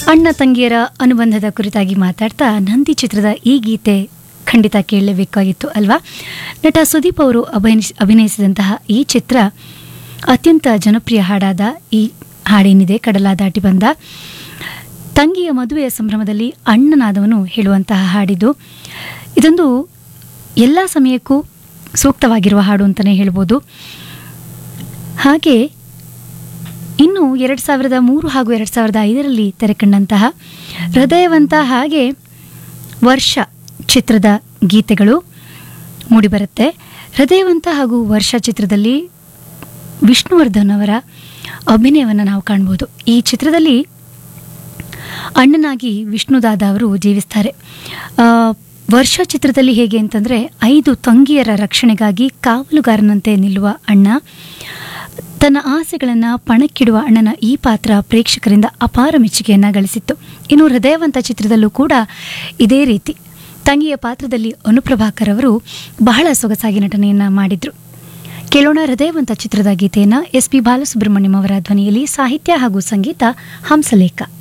ಅಣ್ಣ ತಂಗಿಯರ ಅನುಬಂಧದ ಕುರಿತಾಗಿ ಮಾತಾಡ್ತಾ ನಂದಿ ಚಿತ್ರದ ಈ ಗೀತೆ ಖಂಡಿತ ಕೇಳಲೇಬೇಕಾಗಿತ್ತು ಅಲ್ವಾ ನಟ ಸುದೀಪ್ ಅವರು ಅಭಿನಯಿಸ್ ಅಭಿನಯಿಸಿದಂತಹ ಈ ಚಿತ್ರ ಅತ್ಯಂತ ಜನಪ್ರಿಯ ಹಾಡಾದ ಈ ಹಾಡೇನಿದೆ ಕಡಲ ದಾಟಿ ಬಂದ ತಂಗಿಯ ಮದುವೆಯ ಸಂಭ್ರಮದಲ್ಲಿ ಅಣ್ಣನಾದವನು ಹೇಳುವಂತಹ ಹಾಡಿದು ಇದೊಂದು ಎಲ್ಲ ಸಮಯಕ್ಕೂ ಸೂಕ್ತವಾಗಿರುವ ಹಾಡು ಅಂತಲೇ ಹೇಳ್ಬೋದು ಹಾಗೆ ಇನ್ನು ಎರಡು ಸಾವಿರದ ಮೂರು ಹಾಗೂ ಎರಡು ಸಾವಿರದ ಐದರಲ್ಲಿ ತೆರೆಕಂಡಂತಹ ಹೃದಯವಂತ ಹಾಗೆ ವರ್ಷ ಚಿತ್ರದ ಗೀತೆಗಳು ಮೂಡಿಬರುತ್ತೆ ಹೃದಯವಂತ ಹಾಗೂ ವರ್ಷ ಚಿತ್ರದಲ್ಲಿ ವಿಷ್ಣುವರ್ಧನ್ ಅವರ ಅಭಿನಯವನ್ನು ನಾವು ಕಾಣ್ಬೋದು ಈ ಚಿತ್ರದಲ್ಲಿ ಅಣ್ಣನಾಗಿ ವಿಷ್ಣುದಾದ ಅವರು ಜೀವಿಸ್ತಾರೆ ಆ, ವರ್ಷ ಚಿತ್ರದಲ್ಲಿ ಹೇಗೆ ಅಂತಂದರೆ ಐದು ತಂಗಿಯರ ರಕ್ಷಣೆಗಾಗಿ ಕಾವಲುಗಾರನಂತೆ ನಿಲ್ಲುವ ಅಣ್ಣ ತನ್ನ ಆಸೆಗಳನ್ನು ಪಣಕ್ಕಿಡುವ ಅಣ್ಣನ ಈ ಪಾತ್ರ ಪ್ರೇಕ್ಷಕರಿಂದ ಅಪಾರ ಮೆಚ್ಚುಗೆಯನ್ನು ಗಳಿಸಿತ್ತು ಇನ್ನು ಹೃದಯವಂತ ಚಿತ್ರದಲ್ಲೂ ಕೂಡ ಇದೇ ರೀತಿ ತಂಗಿಯ ಪಾತ್ರದಲ್ಲಿ ಅನುಪ್ರಭಾಕರ್ ಅವರು ಬಹಳ ಸೊಗಸಾಗಿ ನಟನೆಯನ್ನು ಮಾಡಿದ್ರು ಕೇಳೋಣ ಹೃದಯವಂತ ಚಿತ್ರದ ಗೀತೆಯನ್ನು ಎಸ್ ಪಿ ಬಾಲಸುಬ್ರಹ್ಮಣ್ಯಂ ಅವರ ಧ್ವನಿಯಲ್ಲಿ ಸಾಹಿತ್ಯ ಹಾಗೂ ಸಂಗೀತ ಹಂಸಲೇಖ